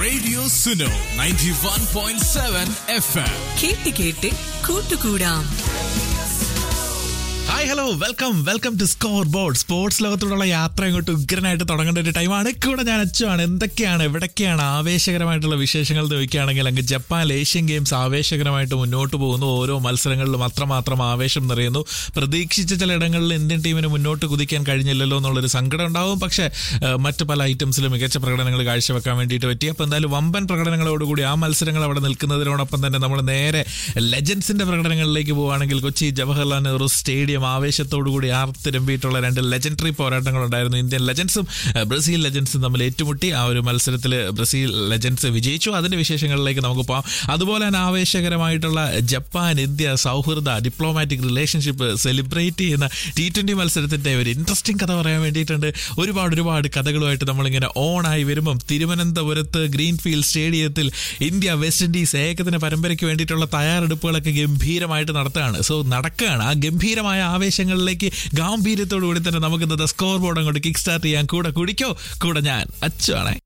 Radio Suno 91.7 FM. കേട്ട് കേട്ട് കൂട്ടുകൂടാം hi hello welcome welcome to score board sports ലോകത്തോടുള്ള യാത്ര ഇങ്ങോട്ട് ഉഗ്രനായിട്ട് തുടങ്ങേണ്ട ഒരു ടൈമാണ് കൂടെ ഞാൻ അച്ചുവാണ് എന്തൊക്കെയാണ് എവിടൊക്കെയാണ് ആവേശകരമായിട്ടുള്ള വിശേഷങ്ങൾ എന്ന് ചോദിക്കുകയാണെങ്കിൽ അങ്ങ് ജപ്പാൻ ഏഷ്യൻ ഗെയിംസ് ആവേശകരമായിട്ട് മുന്നോട്ട് പോകുന്നു ഓരോ മത്സരങ്ങളിലും അത്രമാത്രം ആവേശം നിറയുന്നു പ്രതീക്ഷിച്ച ചില ഇടങ്ങളിൽ ഇന്ത്യൻ ടീമിന് മുന്നോട്ട് കുതിക്കാൻ കഴിഞ്ഞില്ലല്ലോ എന്നുള്ളൊരു സങ്കടം ഉണ്ടാവും പക്ഷേ ഏഹ്, മറ്റ് പല ഐറ്റംസിലും മികച്ച പ്രകടനങ്ങൾ കാഴ്ചവെക്കാൻ വേണ്ടിയിട്ട് പറ്റി അപ്പോൾ എന്തായാലും വമ്പൻ പ്രകടനങ്ങളോടുകൂടി ആ മത്സരങ്ങൾ അവിടെ നിൽക്കുന്നതിനോടൊപ്പം തന്നെ നമ്മൾ നേരെ ലെജൻസിന്റെ പ്രകടനങ്ങളിലേക്ക് പോവുകയാണെങ്കിൽ കൊച്ചി ജവഹർലാൽ നെഹ്റു സ്റ്റേഡിയം ആവേശത്തോടുകൂടി ആർത്തിരമ്പിയിട്ടുള്ള രണ്ട് ലെജൻഡറി പോരാട്ടങ്ങളുണ്ടായിരുന്നു ഇന്ത്യൻ ലെജൻസും ഏഹ്, ബ്രസീൽ ലെജൻസും തമ്മിൽ ഏറ്റുമുട്ടി ആ ഒരു മത്സരത്തിൽ ബ്രസീൽ ലെജൻസ് വിജയിച്ചു അതിന്റെ വിശേഷങ്ങളിലേക്ക് നമുക്ക് പോകാം അതുപോലെ തന്നെ ആവേശകരമായിട്ടുള്ള ജപ്പാൻ ഇന്ത്യ സൗഹൃദ ഡിപ്ലോമാറ്റിക് റിലേഷൻഷിപ്പ് സെലിബ്രേറ്റ് ചെയ്യുന്ന ടി ട്വന്റി മത്സരത്തിന്റെ ഒരു ഇൻട്രസ്റ്റിംഗ് കഥ പറയാൻ വേണ്ടിയിട്ടുണ്ട് ഒരുപാട് ഒരുപാട് കഥകളുമായിട്ട് നമ്മളിങ്ങനെ ഓൺ ആയി വരുമ്പം തിരുവനന്തപുരത്ത് ഗ്രീൻഫീൽഡ് സ്റ്റേഡിയത്തിൽ ഇന്ത്യ വെസ്റ്റ് ഇൻഡീസ് ഏകദിന പരമ്പരയ്ക്ക് വേണ്ടിയിട്ടുള്ള തയ്യാറെടുപ്പുകളൊക്കെ ഗംഭീരമായിട്ട് നടത്തുകയാണ് സോ നടക്കുകയാണ് ആ ഗംഭീരമായ ആവേശങ്ങളിലേക്ക് ഗാംഭീര്യത്തോടു കൂടി തന്നെ നമുക്ക് ഇന്നത്തെ സ്കോർ ബോർഡ് അങ്ങോട്ട് കിക്ക് സ്റ്റാർട്ട് ചെയ്യാൻ കൂടെ കുടിക്കോ കൂടെ ഞാൻ അച്ചുവാണേ